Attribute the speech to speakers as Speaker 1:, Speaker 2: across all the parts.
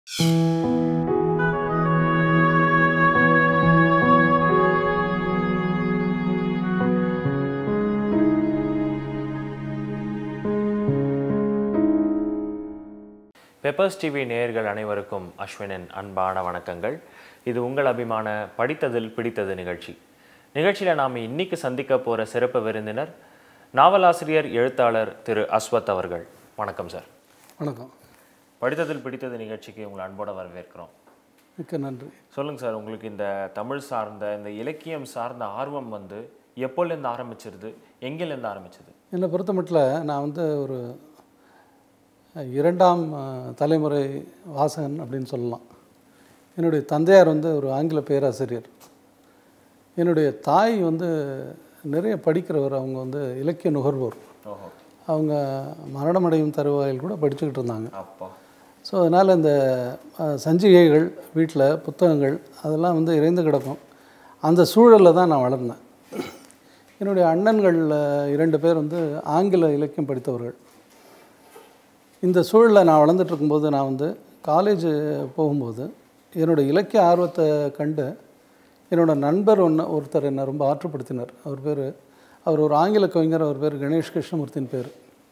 Speaker 1: Peppers TV நேயர்கள் அனைவருக்கும் அஸ்வினின் அன்பான வணக்கங்கள் இது உங்கள் அபிமான படித்ததில் பிடித்தது நிகழ்ச்சி நிகழ்ச்சியில் நாம் இன்னைக்கு சந்திக்க போகிற சிறப்பு விருந்தினர் நாவலாசிரியர் எழுத்தாளர் திரு அஸ்வத் அவர்கள் வணக்கம் சார்
Speaker 2: வணக்கம்
Speaker 1: படித்ததில் பிடித்தது நிகழ்ச்சிக்கு உங்களை அன்போடு வரவேற்கிறோம்
Speaker 2: மிக்க நன்றி
Speaker 1: சொல்லுங்கள் சார் உங்களுக்கு இந்த தமிழ் சார்ந்த இந்த இலக்கியம் சார்ந்த ஆர்வம் வந்து எப்போலேருந்து ஆரம்பிச்சிருது எங்கேலேருந்து ஆரம்பிச்சது
Speaker 2: என்னை பொறுத்த மட்டும் நான் வந்து ஒரு இரண்டாம் அஹ், தலைமுறை வாசகன் அப்படின்னு சொல்லலாம் என்னுடைய தந்தையார் வந்து ஒரு ஆங்கில பேராசிரியர் என்னுடைய தாய் வந்து நிறைய படிக்கிறவர் அவங்க வந்து இலக்கிய நுகர்வோர்
Speaker 1: ஓஹோ
Speaker 2: அவங்க மரணமடையும் தருவாயில் கூட படிச்சுக்கிட்டு இருந்தாங்க
Speaker 1: அப்பா
Speaker 2: ஸோ அதனால் இந்த அஹ், சஞ்சிகைகள் வீட்டில் புத்தகங்கள் அதெல்லாம் வந்து இறைந்து கிடக்கும் அந்த சூழலில் தான் நான் வளர்ந்தேன் என்னுடைய அண்ணன்கள் அஹ், இரண்டு பேர் வந்து ஆங்கில இலக்கியம் படித்தவர்கள் இந்த சூழலில் நான் வளர்ந்துட்டு இருக்கும்போது நான் வந்து காலேஜ் போகும்போது என்னோடய இலக்கிய ஆர்வத்தை கண்டு என்னோட நண்பர் ஒன்று ஒருத்தர் என்னை ரொம்ப ஆற்றுப்படுத்தினார் அவர் பேர் அவர் ஒரு ஆங்கில கவிஞர் அவர் பேர் கணேஷ் கிருஷ்ணமூர்த்தின் பேர்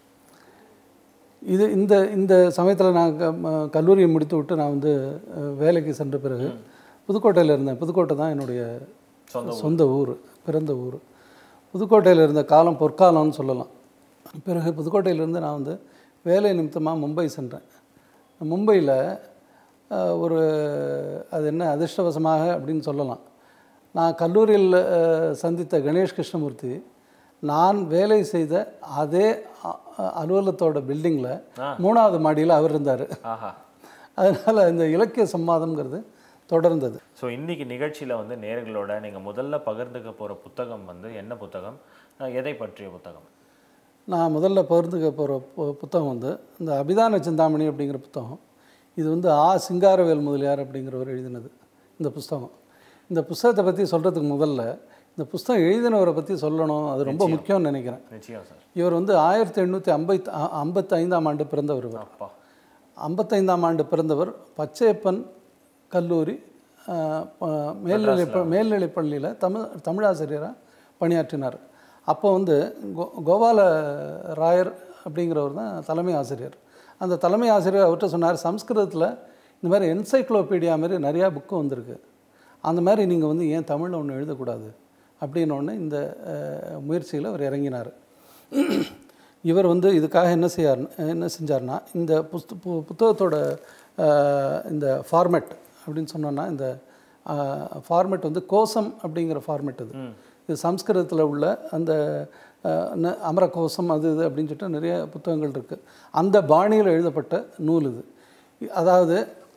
Speaker 2: இது இந்த இந்த சமயத்தில் நான் க- ம- கல்லூரியை முடித்து விட்டு நான் வந்து அஹ், வேலைக்கு சென்ற பிறகு புதுக்கோட்டையில் இருந்தேன் புதுக்கோட்டை தான் என்னுடைய சொந்த ஊர் பிறந்த ஊர் புதுக்கோட்டையில் இருந்த காலம் பொற்காலம்னு சொல்லலாம் பிறகு புதுக்கோட்டையிலேருந்து நான் வந்து வேலை நிமித்தமாக மும்பை சென்றேன் மும்பையில் அஹ், ஒரு அது என்ன அதிர்ஷ்டவசமாக அப்படின்னு சொல்லலாம் நான் கல்லூரியில் அஹ், சந்தித்த கணேஷ் கிருஷ்ணமூர்த்தி நான் வேலை செய்த அதே அ- அ- அலுவலகத்தோட பில்டிங்கில் மூணாவது மாடியில் அவர் இருந்தார்
Speaker 1: ஆஹா
Speaker 2: அதனால் இந்த இலக்கிய சம்மாதம்ங்கிறது தொடர்ந்தது
Speaker 1: ஸோ இன்னைக்கு நிகழ்ச்சியில் வந்து நேர்களோட நீங்கள் முதல்ல பகிர்ந்துக்க போகிற புத்தகம் வந்து என்ன புத்தகம் அஹ் எதை பற்றிய புத்தகம்
Speaker 2: நான் முதல்ல பகிர்ந்துக்க போகிற பு- புத்தகம் வந்து இந்த அபிதான சிந்தாமணி அப்படிங்கிற புத்தகம் இது வந்து ஆ சிங்காரவேல் முதலியார் அப்படிங்கிறவர் எழுதினது இந்த புஸ்தகம் இந்த புஸ்தகத்தை பற்றி சொல்கிறதுக்கு முதல்ல இந்த புஸ்தகம் எழுதினவரை பற்றி சொல்லணும் அது ரொம்ப முக்கியம்னு நினைக்கிறேன்
Speaker 1: நிச்சயம் சார்
Speaker 2: இவர் வந்து ஆயிரத்தி எண்ணூற்றி ஐம்பத்தி ஐம்பத்தி ஐந்தாம் ஆண்டு பிறந்தவர் இவர்
Speaker 1: அப்பா
Speaker 2: ஐம்பத்தைந்தாம் ஆண்டு பிறந்தவர் பச்சையப்பன் கல்லூரி அஹ், ப- மேல்நிலை ப- மேல்நிலைப் பள்ளியில் தமிழ் தமிழாசிரியராக பணியாற்றினார் அப்போ வந்து கோ கோபால ராயர் அப்படிங்கிறவர் தான் தலைமை ஆசிரியர் அந்த தலைமை ஆசிரியர் அவர்கிட்ட சொன்னார் சம்ஸ்கிருதத்தில் இந்த மாதிரி என்சைக்ளோபீடியா மாதிரி நிறையா புக்கு வந்திருக்கு அந்த மாதிரி நீங்கள் வந்து ஏன் தமிழில் ஒன்று எழுதக்கூடாது அப்படின்னு ஒன்று இந்த முயற்சியில் அவர் இறங்கினார் இவர் வந்து இதுக்காக என்ன செய்யார் என்ன செஞ்சார்னா இந்த புஸ்த பு- புத்தகத்தோட அஹ், இந்த ஃபார்மேட் அப்படின்னு சொன்னோன்னா இந்த ஃபார்மேட் வந்து கோசம் அப்படிங்கிற ஃபார்மேட் இது இது சம்ஸ்கிருதத்தில் உள்ள அந்த அஹ், ந- அமரகோசம் அது இது அப்படின்னு சொல்லிட்டு நிறைய புத்தகங்கள் இருக்குது அந்த பாணியில் எழுதப்பட்ட நூல் இது அதாவது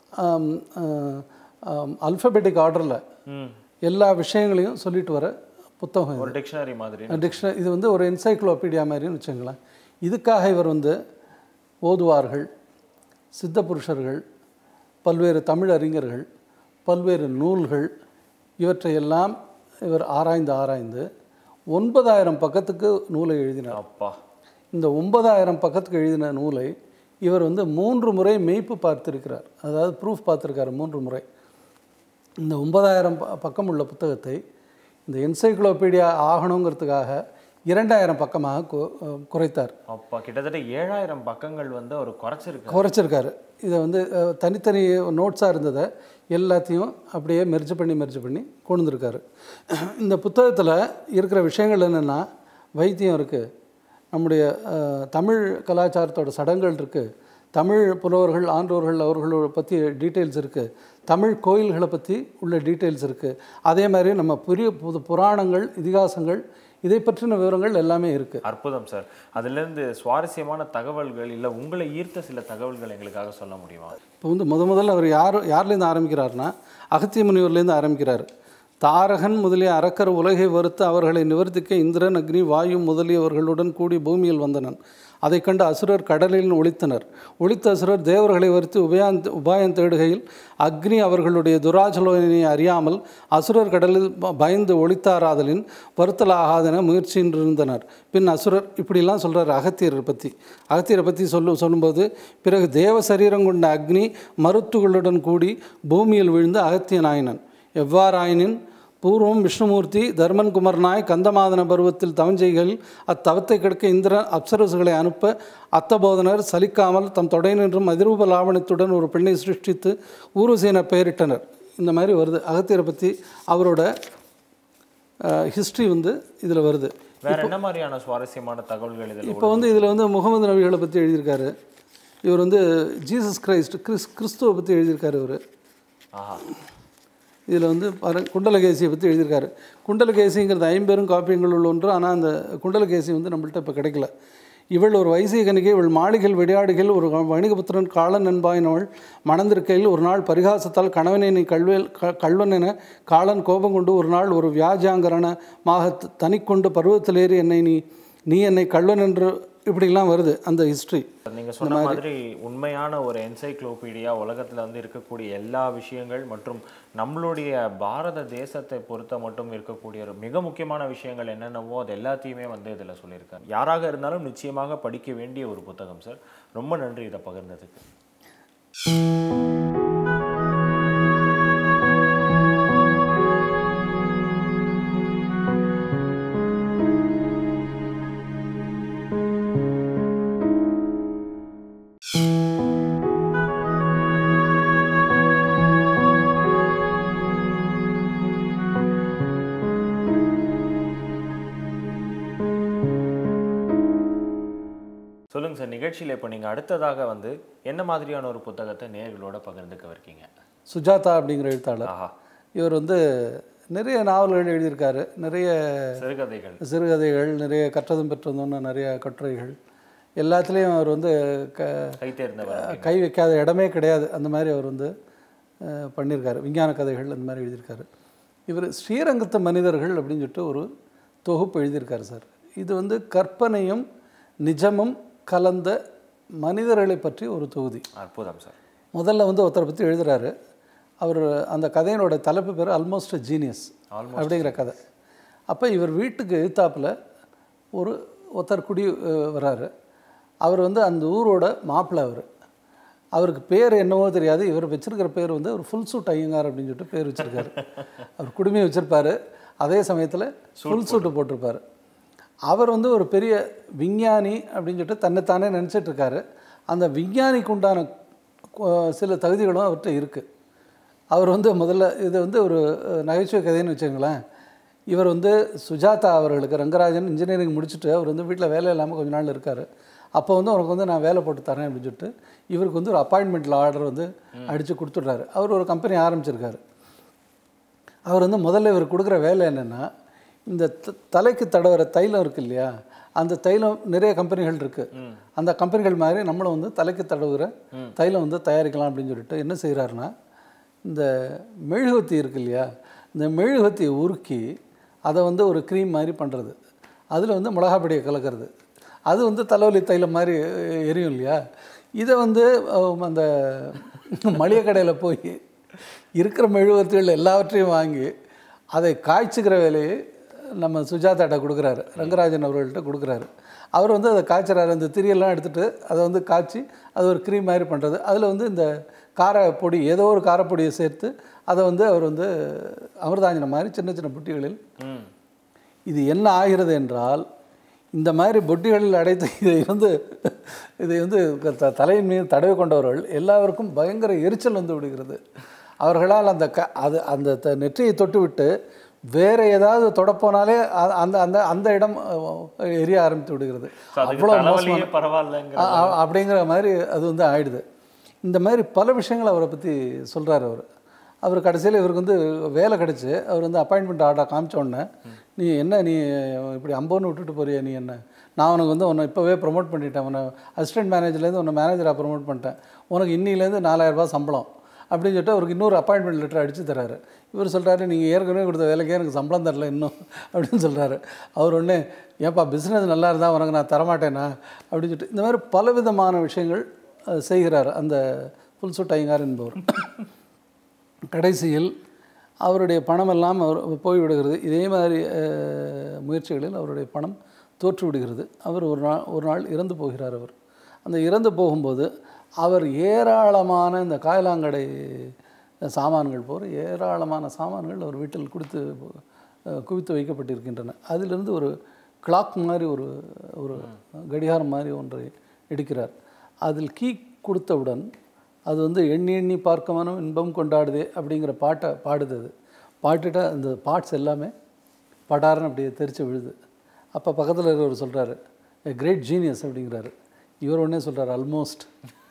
Speaker 2: அல்ஃபபெட்டிக் ஆர்டரில்
Speaker 1: ம்
Speaker 2: எல்லா விஷயங்களையும் சொல்லிட்டு வர புத்தகம் இது
Speaker 1: ஒரு டிக்ஷனரி மாதிரி
Speaker 2: டிக்ஷனரி இது வந்து ஒரு என்சைக்ளோபீடியா மாதிரின்னு வச்சுங்களேன் இதுக்காக இவர் வந்து ஓதுவார்கள் சித்த புருஷர்கள் பல்வேறு தமிழ் அறிஞர்கள் பல்வேறு நூல்கள் இவற்றையெல்லாம் இவர் ஆராய்ந்து ஆராய்ந்து ஒன்பதாயிரம் பக்கத்துக்கு நூலை எழுதினார்
Speaker 1: அப்பா
Speaker 2: இந்த ஒன்பதாயிரம் பக்கத்துக்கு எழுதின நூலை இவர் வந்து மூன்று முறை மெய்ப்பு பார்த்திருக்கிறார் அதாவது ப்ரூஃப் பார்த்துருக்காரு மூன்று முறை இந்த ஒன்பதாயிரம் ப- பக்கம் உள்ள புத்தகத்தை இந்த என்சைக்ளோபீடியா ஆகணுங்கிறதுக்காக இரண்டாயிரம் பக்கமாக கு- குறைத்தார்
Speaker 1: அப்பா கிட்டத்தட்ட ஏழாயிரம் பக்கங்கள் வந்து அவர் குறைச்சிருக்கு
Speaker 2: குறைச்சிருக்காரு இதை வந்து அஹ், தனித்தனி நோட்ஸாக இருந்ததை எல்லாத்தையும் அப்படியே மெர்ஜ் பண்ணி மெர்ஜ் பண்ணி கொண்டு வந்திருக்காரு இந்த புத்தகத்தில் இருக்கிற விஷயங்கள் என்னென்னா வைத்தியம் இருக்குது நம்முடைய அஹ், தமிழ் கலாச்சாரத்தோட சடங்குகள் இருக்குது தமிழ் புலவர்கள் ஆன்றோர்கள் அவர்களோட பற்றி டீட்டெயில்ஸ் இருக்குது தமிழ் கோயில்களை பற்றி உள்ள டீட்டெயில்ஸ் இருக்குது அதே மாதிரி நம்ம புதிய புது புராணங்கள் இதிகாசங்கள் இதை பற்றின விவரங்கள் எல்லாமே இருக்குது
Speaker 1: அற்புதம் சார் அதுலேருந்து சுவாரஸ்யமான தகவல்கள் இல்லை உங்களை ஈர்த்த சில தகவல்கள் எங்களுக்காக சொல்ல முடியுமா
Speaker 2: இப்போ வந்து முத முதல்ல அவர் யார் யார்லேருந்து ஆரம்பிக்கிறாருன்னா அகத்திய முனிவர்லேருந்து ஆரம்பிக்கிறார் தாரகன் முதலிய அரக்கர் உலகை வறுத்து அவர்களை நிவர்த்திக்க இந்திரன் அக்னி வாயு முதலியவர்களுடன் கூடி பூமியில் வந்தனன் அதைக் கண்டு அசுரர் கடலில் ஒளித்தனர் ஒளித்த அசுரர் தேவர்களை வருத்தி உபயான் உபாயம் தேடுகையில் அக்னி அவர்களுடைய துராச்சலோனை அறியாமல் அசுரர் கடலில் ப- பயந்து ஒளித்தாராதலின் வருத்தலாகாதென முயற்சியின்றிருந்தனர் பின் அசுரர் இப்படிலாம் சொல்கிறார் அகத்தியரை பற்றி அகத்தியரை பற்றி சொல்லு சொல்லும்போது பிறகு தேவ சரீரம் கொண்ட அக்னி மருத்துகளுடன் கூடி பூமியில் விழுந்து அகத்தியனாயினன் எவ்வாறாயினின் பூர்வம் விஷ்ணுமூர்த்தி தர்மன் குமரனாய் கந்தமாதன பருவத்தில் தவஞ்செய்கள் அத்தவத்தை கெடுக்க இந்திரன் அப்சரசுகளை அனுப்ப அத்தபோதனர் சலிக்காமல் தம் தொடை நின்றும் அதிரூப லாவணத்துடன் ஒரு பெண்ணை சிருஷ்டித்து ஊர்வசி என பெயரிட்டனர் இந்த மாதிரி வருது அகத்தியரை பற்றி அவரோட ஹிஸ்ட்ரி வந்து இதில் வருது
Speaker 1: வேற என்ன மாதிரியான சுவாரஸ்யமான தகவல்கள் இதில்
Speaker 2: இப்போ வந்து இதில் வந்து முகமது நபிகளை பற்றி எழுதியிருக்காரு இவர் வந்து ஜீசஸ் கிரைஸ்ட் கிறிஸ் கிறிஸ்துவை பற்றி எழுதியிருக்காரு இவர்
Speaker 1: ஆஹா
Speaker 2: இதில் வந்து பாருங்க குண்டலகேசியை பற்றி எழுதியிருக்காரு குண்டலகேசிங்கிறது ஐம்பெரும் காப்பியங்களுள் ஒன்று ஆனால் அந்த குண்டலகேசி வந்து நம்மள்ட்ட இப்போ கிடைக்கல இவள் ஒரு வைசீகனிகை இவள் மாளிகள் வெடியாடுகள் ஒரு வணிகபுத்திரன் காளன் என்பாயினவள் மணந்திருக்கையில் ஒரு நாள் பரிகாசத்தால் கணவனை நீ கல்வேல் க கல்வன் என காளன் கோபம் கொண்டு ஒரு நாள் ஒரு வியாஜாங்கரணமாக த- தனிக்கொண்டு பருவத்திலேறி என்னை நீ நீ என்னை கல்வன் என்று இப்படிலாம் வருது அந்த ஹிஸ்ட்ரி
Speaker 1: நீங்க சொன்ன மாதிரி உண்மையான ஒரு என்சைக்ளோபீடியா உலகத்துல வந்து இருக்கக்கூடிய எல்லா விஷயங்கள் மற்றும் நம்மளுடைய பாரத தேசத்தை பொறுத்த மட்டும் இருக்கக்கூடிய ஒரு மிக முக்கியமான விஷயங்கள் என்னென்னவோ அது எல்லாத்தையுமே வந்து இதுல சொல்லியிருக்காரு யாராக இருந்தாலும் நிச்சயமாக படிக்க வேண்டிய ஒரு புத்தகம் சார் ரொம்ப நன்றி இதை பகிர்ந்ததுக்கு சொல்லுங்க சார் நிகழ்ச்சியில இப்போ நீங்க அடுத்ததாக வந்து என்ன மாதிரியான ஒரு புத்தகத்தை நேர்களோட பகிர்ந்துக்க இருக்கீங்க
Speaker 2: சுஜாதா அப்படிங்கிற எழுத்தாளர்
Speaker 1: ஆஹா
Speaker 2: இவர் வந்து நிறைய நாவல்கள் எழுதியிருக்காரு நிறைய
Speaker 1: சிறுகதைகள்
Speaker 2: சிறுகதைகள் நிறைய கற்றதும் பெற்றதும்னு நிறைய கட்டுரைகள் எல்லாத்துலேயும் அவர் வந்து க
Speaker 1: கை தேர்ந்தவர்
Speaker 2: கை வைக்காத இடமே கிடையாது அந்த மாதிரி அவர் வந்து அஹ், பண்ணியிருக்காரு விஞ்ஞான கதைகள் அந்த மாதிரி எழுதியிருக்காரு இவர் ஸ்ரீரங்கத்து மனிதர்கள் அப்படின்னு சொல்லிட்டு ஒரு தொகுப்பு எழுதியிருக்காரு சார் இது வந்து கற்பனையும் நிஜமும் கலந்த மனிதர்களை பற்றி ஒரு தொகுதி
Speaker 1: அற்புதம் சார்
Speaker 2: முதல்ல வந்து ஒருத்தரை பற்றி எழுதுறாரு அவர் அந்த கதையினோட தலைப்பு பேர் ஆல்மோஸ்ட் ஜீனியஸ் அப்படிங்கிற கதை அப்போ இவர் வீட்டுக்கு எழுத்தாப்பில் ஒரு ஒருத்தர் குடி அஹ், வராரு அவர் வந்து அந்த ஊரோட மாப்பிள்ளை அவர் அவருக்கு பேர் என்னவோ தெரியாது இவர் வச்சிருக்கிற பேர் வந்து ஒரு ஃபுல் சூட் ஐயங்கார் அப்படின்னு சொல்லிட்டு பேர் வச்சிருக்காரு அவர் குடுமையை வச்சிருப்பாரு அதே சமயத்தில் ஃபுல் சூட்டு போட்டிருப்பாரு அவர் வந்து ஒரு பெரிய விஞ்ஞானி அப்படின்னு சொல்லிட்டு தன்னைத்தானே நினச்சிட்டு இருக்காரு அந்த விஞ்ஞானிக்கு உண்டான கு- சில தகுதிகளும் அவர்கிட்ட இருக்குது அவர் வந்து முதல்ல இது வந்து ஒரு அஹ், நகைச்சுவை கதைன்னு வச்சுங்களேன் இவர் வந்து சுஜாதா அவர்களுக்கு ரங்கராஜன் இன்ஜினியரிங் முடிச்சுட்டு அவர் வந்து வீட்டில் வேலை இல்லாமல் கொஞ்ச நாள் இருக்கார் அப்போ வந்து உனக்கு வந்து நான் வேலை போட்டு தரேன் அப்படின்னு சொல்லிட்டு இவருக்கு வந்து ஒரு அப்பாயின்மெண்ட்டில் ஆர்டர் வந்து அடித்து கொடுத்துட்றாரு அவர் ஒரு கம்பெனி ஆரம்பிச்சிருக்காரு அவர் வந்து முதல்ல இவர் கொடுக்குற வேலை என்னென்னா இந்த த- தலைக்கு தடவுற தைலம் இருக்கு இல்லையா அந்த தைலம் நிறைய கம்பெனிகள் இருக்குது அந்த கம்பெனிகள் மாதிரி நம்மளும் வந்து தலைக்கு தடவுகிற தைலம் வந்து தயாரிக்கலாம் அப்படின்னு சொல்லிட்டு என்ன செய்கிறாருன்னா இந்த மெழுகுவத்தி இருக்கு இல்லையா இந்த மெழுகுவத்தியை உருக்கி அதை வந்து ஒரு க்ரீம் மாதிரி பண்ணுறது அதில் வந்து மிளகாப்பொடியை கலக்கிறது அது வந்து தலைவலி தைலம் மாதிரி எரியும் இல்லையா இதை வந்து அஹ், அந்த மளிகை கடையில் போய் இருக்கிற மெழுகுவர்த்திகள் எல்லாவற்றையும் வாங்கி அதை காய்ச்சுக்கிற வேலையை நம்ம சுஜாதாட்ட கொடுக்குறாரு ரங்கராஜன் அவர்கள்ட்ட கொடுக்குறாரு அவர் வந்து அதை காய்ச்சுறாரு அந்த திரியெல்லாம் எடுத்துகிட்டு அதை வந்து காய்ச்சி அது ஒரு க்ரீம் மாதிரி பண்ணுறது அதில் வந்து இந்த காரப்பொடி ஏதோ ஒரு காரப்பொடியை சேர்த்து அதை வந்து அவர் வந்து அமிர்தாஞ்சனம் மாதிரி சின்ன சின்ன புட்டிகளில்
Speaker 1: ம்
Speaker 2: இது என்ன ஆகிறது என்றால் இந்த மாதிரி பொட்டிகளில் அடைத்து இதை வந்து இதை வந்து த- தலையின் மீது தடவி கொண்டவர்கள் எல்லாருக்கும் பயங்கர எரிச்சல் வந்து விடுகிறது அவர்களால் அந்த க அது அந்த த- நெற்றியை தொட்டுவிட்டு வேறு ஏதாவது தொடப்போனாலே அ- அந்த அந்த அந்த இடம் அஹ், எரிய ஆரம்பித்து விடுகிறது
Speaker 1: So, அதுக்கு
Speaker 2: அவ்வளோ
Speaker 1: தலைவலியே பரவாயில்லைங்க
Speaker 2: அ- அ- அப்படிங்கிற மாதிரி அது வந்து ஆயிடுது இந்த மாதிரி பல விஷயங்கள் அவரை பற்றி சொல்கிறார் அவர் அவர் கடைசியில் இவருக்கு வந்து வேலை கிடச்சி அவர் வந்து அப்பாயின்மெண்ட் ஆர்டர் காமிச்ச உடனே நீ என்ன நீ இப்படி அம்போன்னு விட்டுட்டு போறியா நீ என்ன நான் உனக்கு வந்து உன்னை இப்போவே ப்ரொமோட் பண்ணிட்டேன் உன்னை அசிஸ்டன்ட் மேனேஜர்லேருந்து உன்னை மேனேஜராக ப்ரொமோட் பண்ணிட்டேன் உனக்கு இன்னிலேருந்து நாலாயிரரூபா சம்பளம் அப்படின்னு சொல்லிட்டு அவருக்கு இன்னொரு அப்பாயின்மெண்ட் லெட்டர் அடித்து தராரு இவர் சொல்கிறாரு நீங்கள் ஏற்கனவே கொடுத்த வேலைக்கே எனக்கு சம்பளம் தரல இன்னும் அப்படின்னு சொல்கிறாரு அவர் ஒன்று ஏன்ப்பா பிஸ்னஸ் நல்லா இருந்தால் உனக்கு நான் தரமாட்டேனா அப்படின்னு சொல்லிட்டு இந்த மாதிரி பலவிதமான விஷயங்கள் அஹ், செய்கிறார் அந்த புல்சுட் ஐயங்கார் என்பவர் கடைசியில் அவருடைய பணமெல்லாம் அவர் போய்விடுகிறது இதே மாதிரி அஹ், முயற்சிகளில் அவருடைய பணம் தோற்று விடுகிறது அவர் ஒரு நாள் ஒரு நாள் இறந்து போகிறார் அவர் அந்த இறந்து போகும்போது அவர் ஏராளமான இந்த காயலாங்கடை சாமான்கள் போகிற ஏராளமான சாமான்கள் அவர் வீட்டில் கொடுத்து அஹ், குவித்து வைக்கப்பட்டிருக்கின்றன அதிலிருந்து ஒரு கிளாக் மாதிரி ஒரு ஒரு கடிகாரம் மாதிரி ஒன்றை எடுக்கிறார் அதில் கீ கொடுத்தவுடன் அது வந்து எண்ணி எண்ணி பார்க்கவனும் இன்பம் கொண்டாடுதே அப்படிங்கிற பாட்டை பாடுது அது பாட்டுட்டா அந்த பார்ட்ஸ் எல்லாமே படார்னு அப்படியே தெரிச்சு விழுது அப்போ பக்கத்தில் இருக்கிறவர் சொல்கிறாரு எ கிரேட் ஜீனியஸ் அப்படிங்கிறாரு இவர் உடனே சொல்கிறார் ஆல்மோஸ்ட்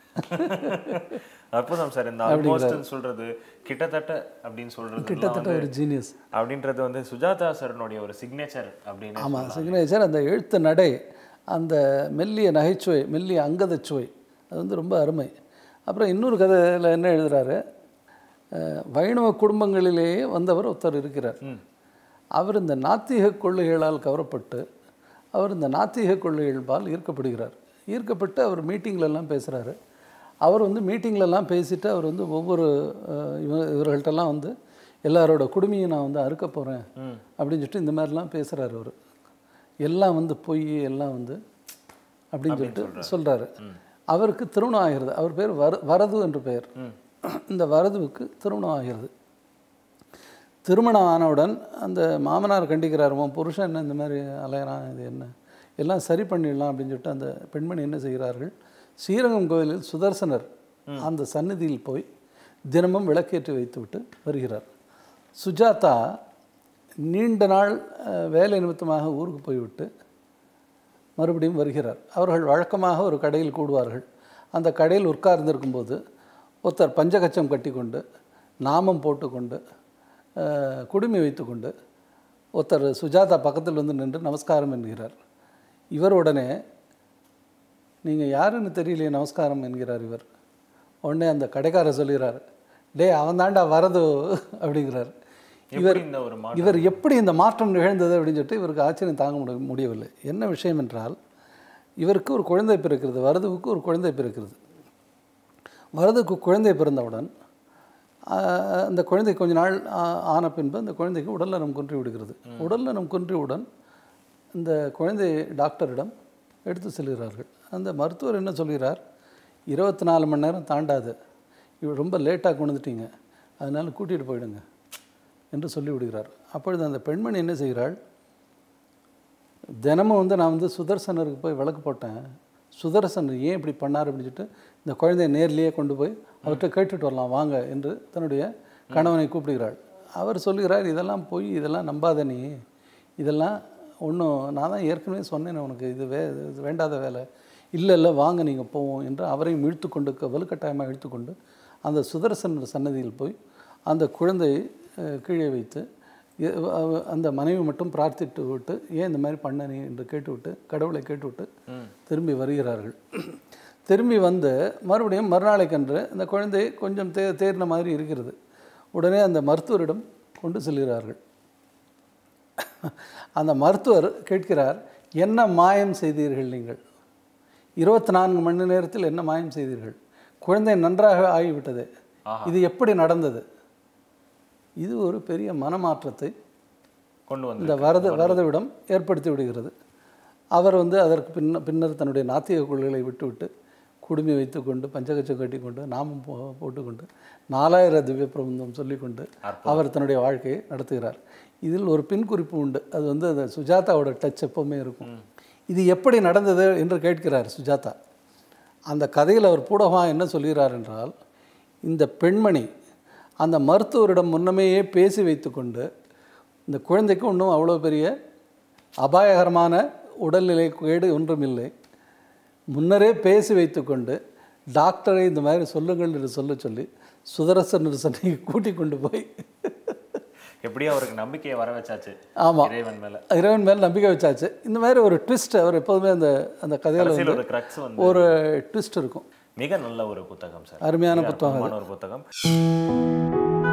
Speaker 1: அற்புதம் சார் இந்த ஆல்மோஸ்ட்னு சொல்றது கிட்டத்தட்ட அப்படின்னு சொல்றது
Speaker 2: கிட்டத்தட்ட ஒரு ஜீனியஸ்
Speaker 1: அப்படின்றது வந்து சுஜாதா சாரனுடைய ஒரு சிக்னேச்சர் அப்படின்னு
Speaker 2: ஆமாம் சிக்னேச்சர் அந்த எழுத்து நடை அந்த மெல்லிய நகைச்சுவை மெல்லிய அங்கதச் சுவை அது வந்து ரொம்ப அருமை அப்புறம் இன்னொரு கதையில் என்ன எழுதுறாரு அஹ், வைணவ குடும்பங்களிலேயே வந்தவர் ஒருத்தர் இருக்கிறார் அவர் இந்த நாத்திக கொள்கைகளால் கவரப்பட்டு அவர் இந்த நாத்திக கொள்கைகள்பால் ஈர்க்கப்படுகிறார் ஈர்க்கப்பட்டு அவர் மீட்டிங்லெல்லாம் பேசுகிறாரு அவர் வந்து மீட்டிங்லெல்லாம் பேசிட்டு அவர் வந்து ஒவ்வொரு அஹ், இவ இவர்கள்ட்டெல்லாம் வந்து எல்லாரோட குடுமையும் நான் வந்து அறுக்க போகிறேன் அப்படின்னு சொல்லிட்டு இந்த மாதிரிலாம் பேசுகிறாரு அவர் எல்லாம் வந்து பொய் எல்லாம் வந்து அப்படின்னு சொல்லிட்டு சொல்கிறாரு அவருக்கு திருமணம் ஆகிறது அவர் பேர் வர வரது என்று பெயர் இந்த வரதுவுக்கு திருமணம் ஆகிறது திருமணம் ஆனவுடன் அந்த மாமனார் கண்டிக்கிறார் உன் புருஷன் என்ன இந்த மாதிரி அலையறான் இது என்ன எல்லாம் சரி பண்ணிடலாம் அப்படின்னு சொல்லிட்டு அந்த பெண்மணி என்ன செய்கிறார்கள் ஸ்ரீரங்கம் கோயிலில் சுதர்சனர் அந்த சந்நிதியில் போய் தினமும் விளக்கேற்றி வைத்துவிட்டு வருகிறார் சுஜாதா நீண்ட நாள் அஹ், வேலை நிமித்தமாக ஊருக்கு போய்விட்டு மறுபடியும் வருகிறார் அவர்கள் வழக்கமாக ஒரு கடையில் கூடுவார்கள் அந்த கடையில் உட்கார்ந்திருக்கும்போது ஒருத்தர் பஞ்சகச்சம் கட்டிக்கொண்டு நாமம் போட்டுக்கொண்டு அஹ், குடுமி வைத்துக்கொண்டு ஒருத்தர் சுஜாதா பக்கத்தில் வந்து நின்று நமஸ்காரம் என்கிறார் இவர் உடனே நீங்கள் யாருன்னு தெரியலையே நமஸ்காரம் என்கிறார் இவர் உடனே அந்த கடைக்காரர் சொல்கிறார் டேய் அவன் தாண்டா வரது அப்படிங்கிறார்
Speaker 1: எப்படி இந்த ஒரு மா
Speaker 2: இவர் எப்படி இந்த மாற்றம் நிகழ்ந்தது அப்படின்னு சொல்லிட்டு இவருக்கு ஆச்சரியம் தாங்க முடி முடியவில்லை என்ன விஷயம் என்றால் இவருக்கு ஒரு குழந்தை பிறக்கிறது வரதுவுக்கு ஒரு குழந்தை பிறக்கிறது வரதுக்கு குழந்தை பிறந்தவுடன் ஆஹ், அந்த குழந்தை கொஞ்ச நாள் ஆ- ஆன பின்பு அந்த குழந்தைக்கு உடல்நலம் குன்றி விடுகிறது உடல்நலம் குன்றியவுடன் இந்த குழந்தை டாக்டரிடம் எடுத்து செல்கிறார்கள் அந்த மருத்துவர் என்ன சொல்கிறார் இருபத்தி நாலு மணி நேரம் தாண்டாது இவர் ரொம்ப லேட்டாக கொண்டு வந்துட்டீங்க அதனால் கூட்டிகிட்டு போயிடுங்க என்று சொல்லி விடுகிறார் அப்பொழுது அந்த பெண்மணி என்ன செய்கிறாள் தினமும் வந்து நான் வந்து சுதர்சனருக்கு போய் விளக்கு போட்டேன் சுதர்சனர் ஏன் இப்படி பண்ணார் அப்படின்னு சொல்லிட்டு இந்த குழந்தைய நேர்லேயே கொண்டு போய் அவர்கிட்ட கேட்டுட்டு வரலாம் வாங்க என்று தன்னுடைய கணவனை கூப்பிடுகிறாள் அவர் சொல்லுகிறார் இதெல்லாம் போய் இதெல்லாம் நம்பாத நீ இதெல்லாம் ஒன்றும் நான் தான் ஏற்கனவே சொன்னேன் உனக்கு இது வே இது வேண்டாத வேலை இல்லை இல்லை வாங்க நீங்கள் போவோம் என்று அவரையும் இழுத்து கொண்டு க- வலுக்கட்டாயமாக இழுத்துக்கொண்டு அந்த சுதர்சனர் சன்னதியில் போய் அந்த குழந்தையை அஹ், கீழே வைத்து எ- அவ- அந்த மனைவி மட்டும் பிரார்த்தித்து விட்டு ஏன் இந்த மாதிரி பண்ண நீ என்று கேட்டுவிட்டு கடவுளை கேட்டுவிட்டு திரும்பி வருகிறார்கள் திரும்பி வந்து மறுபடியும் மறுநாளைக்கன்று அந்த குழந்தை கொஞ்சம் தே தேர்ன மாதிரி இருக்கிறது உடனே அந்த மருத்துவரிடம் கொண்டு செல்கிறார்கள் அந்த மருத்துவர் கேட்கிறார் என்ன மாயம் செய்தீர்கள் நீங்கள் இருபத்தி நான்கு மணி நேரத்தில் என்ன மாயம் செய்தீர்கள் குழந்தை நன்றாக ஆகிவிட்டது இது எப்படி நடந்தது இது ஒரு பெரிய மனமாற்றத்தை
Speaker 1: கொண்டு வந்து
Speaker 2: இந்த வரத வரதவிடம் ஏற்படுத்தி விடுகிறது அவர் வந்து அதற்கு பின்ன பின்னர் தன்னுடைய நாத்திக கொள்கைகளை விட்டுவிட்டு குடுமி வைத்துக்கொண்டு பஞ்சகச்சம் கட்டிக்கொண்டு நாமம் போ போட்டுக்கொண்டு நாலாயிர திவ்ய பிரபந்தம் சொல்லிக்கொண்டு அவர் தன்னுடைய வாழ்க்கையை நடத்துகிறார் இதில் ஒரு பின் குறிப்பு உண்டு அது வந்து அந்த சுஜாதாவோட டச் எப்பவுமே இருக்கும் இது எப்படி நடந்தது என்று கேட்கிறார் சுஜாதா அந்த கதையில் அவர் பூடகமாக என்ன சொல்கிறார் என்றால் இந்த பெண்மணி அந்த மருத்துவரிடம் முன்னமேயே பேசி வைத்துக்கொண்டு இந்த குழந்தைக்கு ஒன்றும் அவ்வளோ பெரிய அபாயகரமான உடல்நிலை கேடு ஒன்றும் இல்லை முன்னரே பேசி வைத்துக்கொண்டு டாக்டரை இந்த மாதிரி சொல்லுங்கள் என்று சொல்ல சொல்லி சுதரசன் சென்னை கூட்டி கொண்டு போய்
Speaker 1: எப்படியும் அவருக்கு நம்பிக்கையை வர வச்சாச்சு
Speaker 2: ஆமாம்
Speaker 1: இறைவன் மேல
Speaker 2: இறைவன் மேல் நம்பிக்கை வச்சாச்சு இந்த மாதிரி ஒரு ட்விஸ்ட் அவர் எப்போதுமே அந்த அந்த கதையில்
Speaker 1: கடைசியில் ஒரு கிரக்ஸ் வந்து
Speaker 2: ஒரு ட்விஸ்ட் இருக்கும்
Speaker 1: மிக நல்ல ஒரு புத்தகம் சார்
Speaker 2: அருமையான
Speaker 1: மிக
Speaker 2: புத்தகம்
Speaker 1: அற்புதமான ஒரு புத்தகம்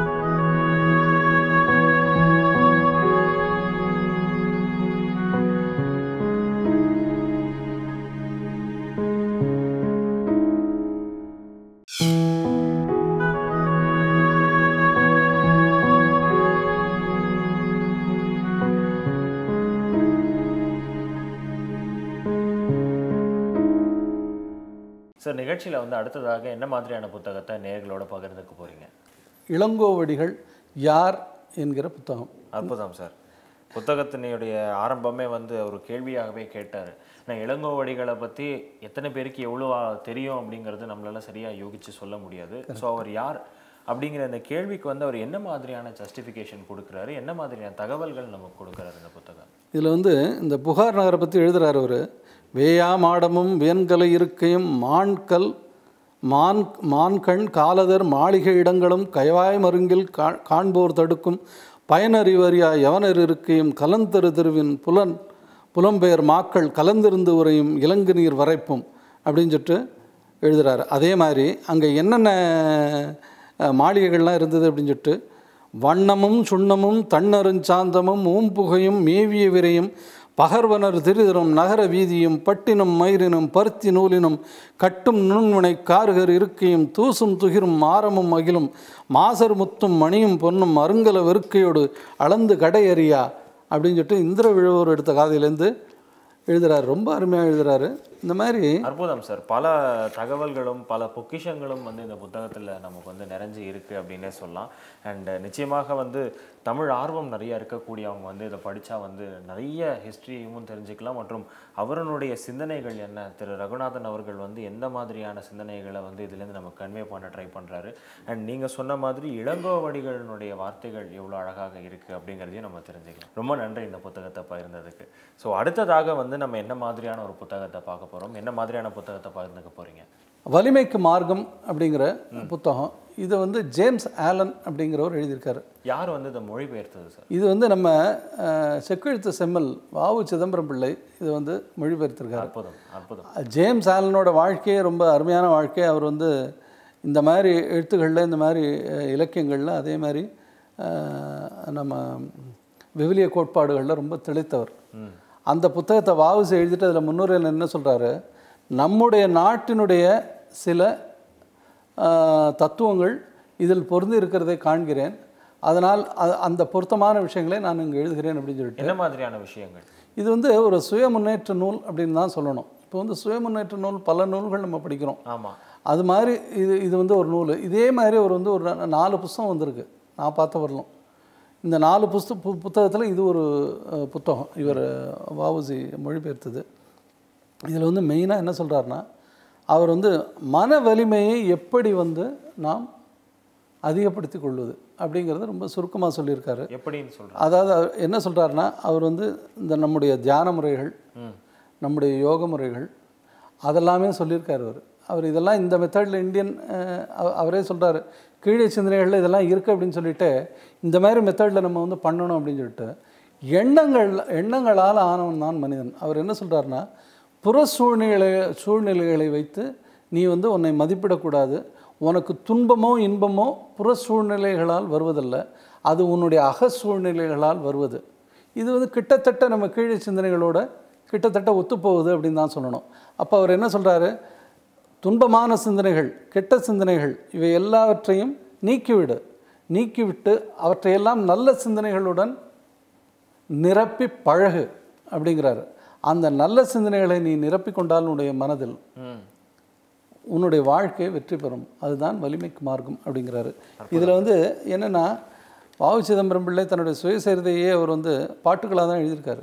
Speaker 1: சார் நிகழ்ச்சியில வந்து அடுத்ததாக என்ன மாதிரியான புத்தகத்தை நேர்களோட பகிர்ந்துக்க போறீங்க
Speaker 2: இளங்கோவடிகள் யார் என்கிற புத்தகம்
Speaker 1: அற்புதம் சார் புத்தகத்தினுடைய ஆரம்பமே வந்து ஒரு கேள்வியாகவே கேட்டார் நான் இளங்கோவடிகளை பற்றி எத்தனை பேருக்கு எவ்வளோ தெரியும் அப்படிங்கிறது நம்மளால சரியாக யோகிச்சு சொல்ல முடியாது ஸோ அவர் யார் அப்படிங்கிற இந்த கேள்விக்கு வந்து அவர் என்ன மாதிரியான ஜஸ்டிஃபிகேஷன் கொடுக்குறாரு என்ன மாதிரியான தகவல்கள் நமக்கு கொடுக்குறாரு இந்த புத்தகம்
Speaker 2: இதில் வந்து இந்த புகார் நகரை பற்றி எழுதுகிறார் அவர் வேயா மாடமும் வேன்கலை இருக்கையும் மான்கல் மான் மான்கண் காலதர் மாளிகை இடங்களும் கயவாய் மருங்கில் கா காண்போர் தடுக்கும் பயனறிவறியா எவனர் இருக்கையும் கலந்தரு திருவின் புலன் புலம்பெயர் மாக்கள் கலந்திருந்து உரையும் இலங்கு நீர் வரைப்பும் அப்படின்னு சொல்லிட்டு எழுதுகிறாரு அதே மாதிரி அங்கே என்னென்ன அஹ், மாளிகைகள்லாம் இருந்தது அப்படின்னு சொல்லிட்டு வண்ணமும் சுண்ணமும் தன்னருஞ்சாந்தமும் ஊம்புகையும் மேவிய விரையும் பகர்வனர் திருதரும் நகர வீதியும் பட்டினும் மயிரினும் பருத்தி நூலினும் கட்டும் நுண்முனை கார்கர் இருக்கையும் தூசும் துகிரும் மாரமும் அகிலும் மாசர் முத்தும் மணியும் பொன்னும் அருங்கல வெறுக்கையோடு அளந்து கடையறியா அப்படின்னு சொல்லிட்டு இந்திர விழுவோர் எடுத்த காதையிலேருந்து எழுதுறாரு ரொம்ப அருமையாக எழுதுறாரு இந்த மாதிரி
Speaker 1: அற்புதம் சார் பல தகவல்களும் பல பொக்கிஷங்களும் வந்து இந்த புத்தகத்தில் நமக்கு வந்து நிறைஞ்சு இருக்கு அப்படின்னே சொல்லலாம் அண்ட் நிச்சயமாக வந்து தமிழ் ஆர்வம் நிறைய இருக்கக்கூடியவங்க வந்து இதை படித்தா வந்து நிறைய ஹிஸ்ட்ரியும் தெரிஞ்சுக்கலாம் மற்றும் அவருடைய சிந்தனைகள் என்ன திரு ரகுநாதன் அவர்கள் வந்து எந்த மாதிரியான சிந்தனைகளை வந்து இதுலேருந்து நமக்கு கன்வே பண்ண ட்ரை பண்ணுறாரு அண்ட் நீங்கள் சொன்ன மாதிரி இளங்கோவடிகளினுடைய வார்த்தைகள் எவ்வளோ அழகாக இருக்குது அப்படிங்கிறதையும் நம்ம தெரிஞ்சுக்கலாம் ரொம்ப நன்றி இந்த புத்தகத்தை பகிர்ந்ததுக்கு ஸோ அடுத்ததாக வந்து நம்ம என்ன மாதிரியான ஒரு புத்தகத்தை பார்க்க போகிறோம் என்ன மாதிரியான புத்தகத்தை பகிர்ந்துக்க போகிறீங்க
Speaker 2: வலிமைக்கு மார்க்கம் அப்படிங்கிற புத்தகம் இதை வந்து ஜேம்ஸ் ஆலன் அப்படிங்கிறவர் எழுதியிருக்காரு
Speaker 1: யார் வந்து இதை மொழிபெயர்த்தது சார்
Speaker 2: இது வந்து நம்ம அஹ், செக்கெழுத்து செம்மல் வாவு சிதம்பரம் பிள்ளை இது வந்து மொழிபெயர்த்திருக்காரு
Speaker 1: அற்புதம் அற்புதம்
Speaker 2: ஜேம்ஸ் ஆலனோட வாழ்க்கையே ரொம்ப அருமையான வாழ்க்கை அவர் வந்து இந்த மாதிரி எழுத்துக்களில் இந்த மாதிரி அஹ், இலக்கியங்களில் அதே மாதிரி அஹ், நம்ம விவிலிய கோட்பாடுகளில் ரொம்ப திளைத்தவர் அந்த புத்தகத்தை வாவுசி எழுதிட்டு அதில் முன்னுரையில் என்ன சொல்கிறாரு நம்முடைய நாட்டினுடைய சில அஹ், தத்துவங்கள் இதில் பொருந்தி இருக்கிறதை காண்கிறேன் அதனால் அ- அந்த பொருத்தமான விஷயங்களை நான் இங்கே எழுதுகிறேன் அப்படின்னு சொல்லிட்டு
Speaker 1: என்ன மாதிரியான விஷயங்கள்
Speaker 2: இது வந்து ஒரு சுய முன்னேற்ற நூல் அப்படின்னு தான் சொல்லணும் இப்போ வந்து சுய முன்னேற்ற நூல் பல நூல்கள் நம்ம படிக்கிறோம்
Speaker 1: ஆமாம்
Speaker 2: அது மாதிரி இது இது வந்து ஒரு நூல் இதே மாதிரி ஒரு வந்து ஒரு நா- நாலு புஸ்தகம் வந்திருக்கு நான் பார்த்த வரலும் இந்த நாலு புஸ்த பு புத்தகத்தில் இது ஒரு அஹ், புத்தகம் இவர் வாவுசி மொழிபெயர்த்தது இதில் வந்து மெயினாக என்ன சொல்கிறாருன்னா அவர் வந்து மன வலிமையை எப்படி வந்து நாம் அதிகப்படுத்தி கொள்வது அப்படிங்கிறத ரொம்ப சுருக்கமாக சொல்லியிருக்காரு
Speaker 1: எப்படின்னு சொல்கிறேன்
Speaker 2: அதாவது அவர் என்ன சொல்கிறாருன்னா அவர் வந்து இந்த நம்முடைய தியான முறைகள்
Speaker 1: ம்
Speaker 2: நம்முடைய யோக முறைகள் அதெல்லாமே சொல்லியிருக்காரு அவர் அவர் இதெல்லாம் இந்த மெத்தடில் இந்தியன் அஹ், அவ- அவரே சொல்கிறாரு கீழே சிந்தனைகளில் இதெல்லாம் இருக்குது அப்படின்னு சொல்லிட்டு இந்த மாதிரி மெத்தடில் நம்ம வந்து பண்ணணும் அப்படின்னு சொல்லிட்டு எண்ணங்கள் எண்ணங்களால் ஆனவன் தான் மனிதன் அவர் என்ன சொல்கிறாருன்னா புற சூழ்நிலை சூழ்நிலைகளை வைத்து நீ வந்து உன்னை மதிப்பிடக்கூடாது உனக்கு துன்பமோ இன்பமோ புற சூழ்நிலைகளால் வருவதல்ல அது உன்னுடைய அக சூழ்நிலைகளால் வருவது இது வந்து கிட்டத்தட்ட நம்ம கீழே சிந்தனைகளோட கிட்டத்தட்ட ஒத்துப்போகுது அப்படின்னு தான் சொல்லணும் அப்போ அவர் என்ன சொல்கிறாரு துன்பமான சிந்தனைகள் கெட்ட சிந்தனைகள் இவை எல்லாவற்றையும் நீக்கிவிடு நீக்கிவிட்டு அவற்றையெல்லாம் நல்ல சிந்தனைகளுடன் நிரப்பி பழகு அப்படிங்கிறாரு அந்த நல்ல சிந்தனைகளை நீ நிரப்பி கொண்டால் உன்னுடைய மனதில்
Speaker 1: ம்
Speaker 2: உன்னுடைய வாழ்க்கை வெற்றி பெறும் அதுதான் வலிமைக்கு மார்க்கம் அப்படிங்கிறாரு இதில் வந்து என்னென்னா வாவு சிதம்பரம் பிள்ளை தன்னுடைய சுயசரிதையே அவர் வந்து பாட்டுகளாக தான் எழுதியிருக்காரு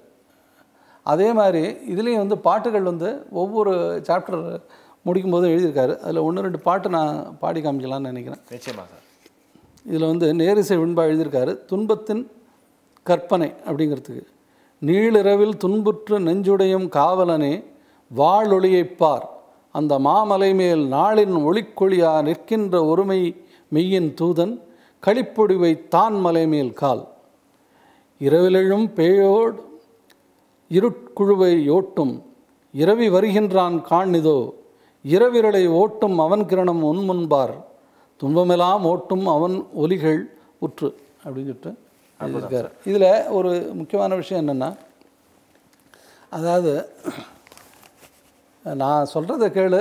Speaker 2: அதே மாதிரி இதுலேயும் வந்து பாட்டுகள் வந்து ஒவ்வொரு சாப்டர் முடிக்கும் போதும் எழுதியிருக்காரு அதில் ஒன்று ரெண்டு பாட்டு நான் பாடி காமிக்கலாம்னு நினைக்கிறேன்
Speaker 1: நிச்சயமா சார்
Speaker 2: இதில் வந்து நேரிசை விண்பா எழுதியிருக்காரு துன்பத்தின் கற்பனை அப்படிங்கிறதுக்கு நீளிரவில் துன்புற்று நெஞ்சுடையும் காவலனே வாழொளியைப் பார் அந்த மாமலை மேல் நாளின் ஒளிக்கொழியா நிற்கின்ற ஒருமை மெய்யின் தூதன் களிப்பொடிவை தான் மலை மேல் கால் இரவிலெழும் பேயோடு இருட்குழுவை யோட்டும் இரவி வருகின்றான் காண்நிதோ இரவிரலை ஓட்டும் அவன் கிரணம் உன் முன்பார் துன்பமெல்லாம் ஓட்டும் அவன் ஒலிகள் உற்று அப்படின்னு சொல்லிட்டு எழுதியிருக்காரு இதில் ஒரு முக்கியமான விஷயம் என்னென்னா அதாவது நான் சொல்கிறத கேளு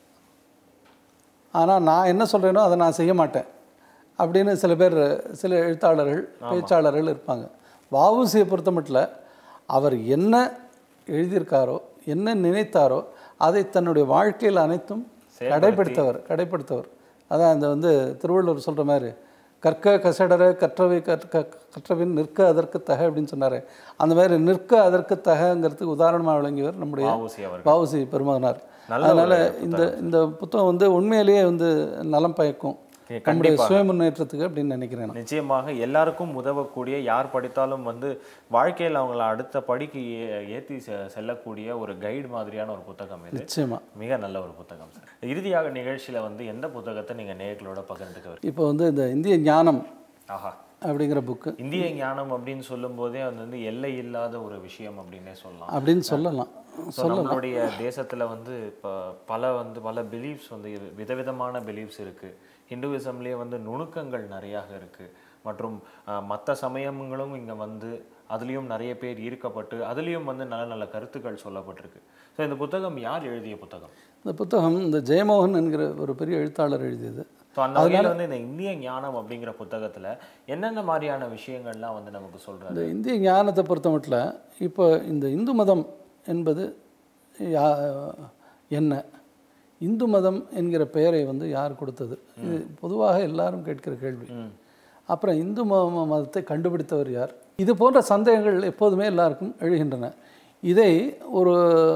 Speaker 2: ஆனால் நான் என்ன சொல்கிறேனோ அதை நான் செய்ய மாட்டேன் அப்படின்னு சில பேர் சில எழுத்தாளர்கள் பேச்சாளர்கள் இருப்பாங்க வஉசியை பொறுத்த மட்டும் அவர் என்ன எழுதியிருக்காரோ என்ன நினைத்தாரோ அதை தன்னுடைய வாழ்க்கையில் அனைத்தும் கடைப்படுத்தவர் கடைப்படுத்தவர் அதான் இந்த வந்து திருவள்ளுவர் சொல்கிற மாதிரி கற்க கசடர கற்றவை கற்க கற்றவின் நிற்க அதற்கு தக அப்படின்னு சொன்னார் அந்த மாதிரி நிற்க அதற்கு தகங்கிறதுக்கு உதாரணமாக விளங்கியவர் நம்முடைய
Speaker 1: வஉசி அவர்
Speaker 2: வஉசி பெருமகனார்
Speaker 1: நல்ல
Speaker 2: அதனால் இந்த இந்த புத்தகம் வந்து உண்மையிலேயே வந்து நலம் பயக்கும்
Speaker 1: ஏ,
Speaker 2: நம்முடைய சுய முன்னேற்றத்துக்கு அப்படின்னு நினைக்கிறேன் நான்.
Speaker 1: நிச்சயமாக எல்லாருக்கும் உதவக்கூடிய யார் படித்தாலும் வந்து வாழ்க்கையில் அவங்கள அடுத்த படிக்கு ஏ- ஏத்தி செ- செல்லக்கூடிய ஒரு கைடு மாதிரியான ஒரு புத்தகம் இது
Speaker 2: நிச்சயமா
Speaker 1: மிக நல்ல ஒரு புத்தகம் சார் இறுதியாக நிகழ்ச்சியில வந்து எந்த புத்தகத்தை நீங்க நேயர்களோட பகிர்ந்துக்க வரீங்க?
Speaker 2: இப்போ வந்து இந்த இந்திய ஞானம்
Speaker 1: ஆஹா
Speaker 2: அப்படிங்கிற புக்கு
Speaker 1: இந்திய ஞானம் அப்படின்னு சொல்லும் போதே அது வந்து எல்லை இல்லாத ஒரு விஷயம் அப்படின்னே சொல்லலாம்
Speaker 2: அப்படின்னு சொல்லலாம்
Speaker 1: So, நம்மளுடைய தேசத்துல வந்து இப்போ பல வந்து பல பிலீஃப்ஸ் வந்து இரு- விதவிதமான பிலீஃப்ஸ் இருக்கு ஹிந்துவிசம்லேயே வந்து நுணுக்கங்கள் நிறையாக இருக்கு மற்றும் மற்ற சமயங்களும் இங்க வந்து அதுலேயும் நிறைய பேர் ஈர்க்கப்பட்டு அதுலேயும் வந்து நல்ல நல்ல கருத்துக்கள் சொல்லப்பட்டிருக்கு ஸோ இந்த புத்தகம் யார் எழுதிய புத்தகம்
Speaker 2: இந்த புத்தகம் இந்த ஜெயமோகன் என்கிற ஒரு பெரிய எழுத்தாளர் எழுதியது
Speaker 1: ஸோ அந்த வகையில் வந்து இந்த இந்திய ஞானம் அப்படிங்கிற புத்தகத்துல என்னென்ன மாதிரியான விஷயங்கள்லாம் வந்து நமக்கு சொல்றாரு
Speaker 2: இந்த இந்திய ஞானத்தை பொறுத்த மட்டும் இப்போ இந்த இந்து மதம் என்பது யா- என்ன இந்து மதம் என்கிற பெயரை வந்து யார் கொடுத்தது இது பொதுவாக எல்லாரும் கேட்கிற கேள்வி அப்புறம் இந்து ம- ம- மதத்தை கண்டுபிடித்தவர் யார் இது போன்ற சந்தேகங்கள் எப்போதுமே எல்லாருக்கும் எழுகின்றன இதை ஒரு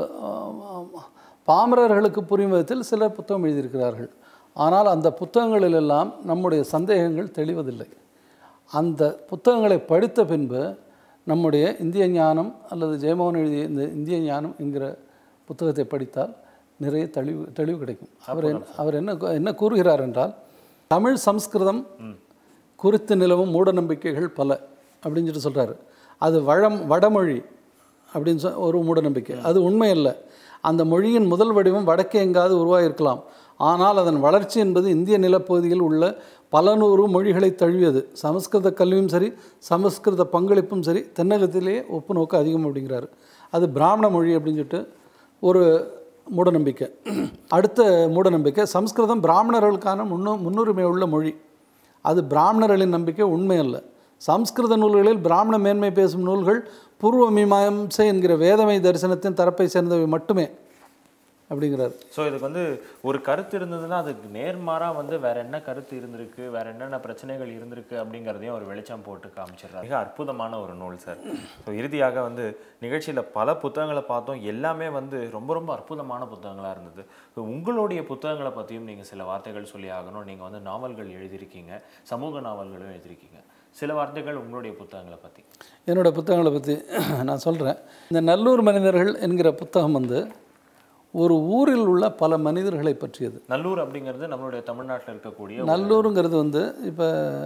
Speaker 2: ஆம், பாமரர்களுக்கு புரியும் விதத்தில் சில புத்தகம் எழுதியிருக்கிறார்கள் ஆனால் அந்த புத்தகங்களிலெல்லாம் நம்முடைய சந்தேகங்கள் தெளிவதில்லை அந்த புத்தகங்களை படித்த பின்பு நம்முடைய இந்திய ஞானம் அல்லது ஜெயமோகன் எழுதிய இந்த இந்திய ஞானம் என்கிற புத்தகத்தை படித்தால் நிறைய தெளிவு தெளிவு கிடைக்கும் அவர் என்ன அவர் என்ன என்ன கூறுகிறார் என்றால் தமிழ் சம்ஸ்கிருதம் குறித்து நிலவும் மூட நம்பிக்கைகள் பல அப்படின்னு சொல்லிட்டு சொல்கிறாரு அது வழம் வடமொழி அப்படின்னு சொ ஒரு மூடநம்பிக்கை அது உண்மை அல்ல அந்த மொழியின் முதல் வடிவம் வடக்கே எங்காவது உருவாகியிருக்கலாம் ஆனால் அதன் வளர்ச்சி என்பது இந்திய நிலப்பகுதியில் உள்ள பல நூறு மொழிகளை தழுவியது சமஸ்கிருத கல்வியும் சரி சமஸ்கிருத பங்களிப்பும் சரி தென்னகத்திலேயே ஒப்பு நோக்கு அதிகம் அப்படிங்கிறாரு அது பிராமண மொழி அப்படின்னு சொல்லிட்டு ஒரு மூடநம்பிக்கை அடுத்த மூடநம்பிக்கை சம்ஸ்கிருதம் பிராமணர்களுக்கான முன்னு முன்னுரிமை உள்ள மொழி அது பிராமணர்களின் நம்பிக்கை உண்மை அல்ல சம்ஸ்கிருத நூல்களில் பிராமண மேன்மை பேசும் நூல்கள் பூர்வ மீமாம்சை என்கிற வேதமை தரிசனத்தின் தரப்பை சேர்ந்தவை மட்டுமே அப்படிங்கிறார்
Speaker 1: ஸோ இதுக்கு வந்து ஒரு கருத்து இருந்ததுன்னா அதுக்கு நேர்மாறா வந்து வேற என்ன கருத்து இருந்திருக்கு வேற என்னென்ன பிரச்சனைகள் இருந்திருக்கு அப்படிங்கிறதையும் ஒரு வெளிச்சம் போட்டு காமிச்சிடுறாரு மிக அற்புதமான ஒரு நூல் சார் ஸோ இறுதியாக வந்து நிகழ்ச்சியில் பல புத்தகங்களை பார்த்தோம் எல்லாமே வந்து ரொம்ப ரொம்ப அற்புதமான புத்தகங்களாக இருந்தது ஸோ உங்களுடைய புத்தகங்களை பற்றியும் நீங்கள் சில வார்த்தைகள் சொல்லி ஆகணும் நீங்கள் வந்து நாவல்கள் எழுதியிருக்கீங்க சமூக நாவல்களும் எழுதியிருக்கீங்க சில வார்த்தைகள் உங்களுடைய புத்தகங்களை பற்றி
Speaker 2: என்னோட புத்தகங்களை பற்றி நான் சொல்கிறேன் இந்த நல்லூர் மனிதர்கள் என்கிற புத்தகம் வந்து ஒரு ஊரில் உள்ள பல மனிதர்களை பற்றியது
Speaker 1: நல்லூர் அப்படிங்கிறது நம்மளுடைய தமிழ்நாட்டில் இருக்கக்கூடிய
Speaker 2: நல்லூருங்கிறது வந்து இப்போ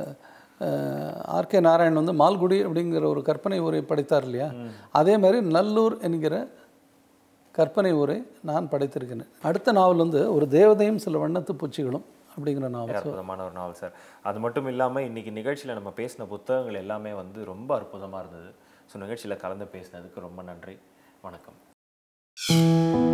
Speaker 2: ஆர்கே நாராயண் வந்து மால்குடி அப்படிங்கிற ஒரு கற்பனை ஊரை படைத்தார் இல்லையா அதே மாதிரி நல்லூர் என்கிற கற்பனை ஊரை நான் படைத்திருக்கிறேன் அடுத்த நாவல் வந்து ஒரு தேவதையும் சில வண்ணத்து பூச்சிகளும் அப்படிங்கிற நாவல்
Speaker 1: அற்புதமான ஒரு நாவல் சார் அது மட்டும் இல்லாமல் இன்னைக்கு நிகழ்ச்சியில் நம்ம பேசின புத்தகங்கள் எல்லாமே வந்து ரொம்ப அற்புதமாக இருந்தது ஸோ நிகழ்ச்சியில் கலந்து பேசினதுக்கு ரொம்ப நன்றி வணக்கம்